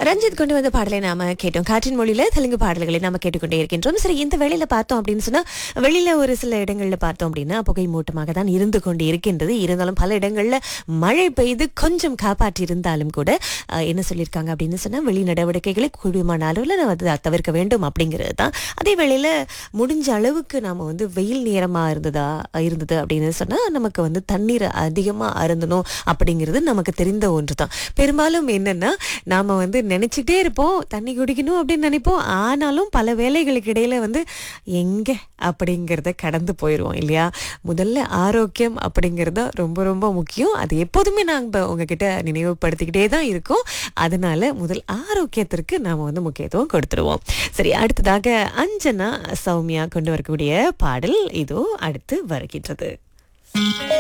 ரஞ்சித் கொண்டு வந்த பாடலை நாம கேட்டோம் காற்றின் மொழியில தெலுங்கு பாடல்களை நாம கேட்டுக்கொண்டே இருக்கின்றோம் சரி இந்த வேளையில பார்த்தோம் அப்படின்னு சொன்னா வெளியில ஒரு சில இடங்கள்ல பார்த்தோம் அப்படின்னா புகை மூட்டமாக தான் இருந்து கொண்டு இருக்கின்றது இருந்தாலும் பல இடங்கள்ல மழை பெய்து கொஞ்சம் காப்பாற்றி இருந்தாலும் கூட அஹ், என்ன சொல்லியிருக்காங்க அப்படின்னு சொன்னா வெளி நடவடிக்கைகளை கூடுமான அளவில் நம்ம அதை தவிர்க்க வேண்டும் அப்படிங்கிறது தான் அதே வேளையில முடிஞ்ச அளவுக்கு நாம வந்து வெயில் நேரமா இருந்ததா இருந்தது அப்படின்னு சொன்னா நமக்கு வந்து தண்ணீர் அதிகமா அருந்தணும் அப்படிங்கிறது நமக்கு தெரிந்த ஒன்று தான் பெரும்பாலும் என்னன்னா நாம வந்து நினைச்சிட்டே இருப்போம் தண்ணி குடிக்கணும் அப்படின்னு நினைப்போம் ஆனாலும் பல வேலைகளுக்கு இடையில வந்து எங்க அப்படிங்கிறத கடந்து போயிடுவோம் இல்லையா முதல்ல ஆரோக்கியம் அப்படிங்கிறது தான் ரொம்ப ரொம்ப முக்கியம் அது எப்போதுமே நாங்கள் உங்ககிட்ட நினைவுபடுத்திக்கிட்டே தான் இருக்கோம் அதனால முதல் ஆரோக்கியத்திற்கு நாம வந்து முக்கியத்துவம் கொடுத்துருவோம் சரி அடுத்ததாக அஞ்சனா சௌமியா கொண்டு வரக்கூடிய பாடல் இதோ அடுத்து வருகின்றது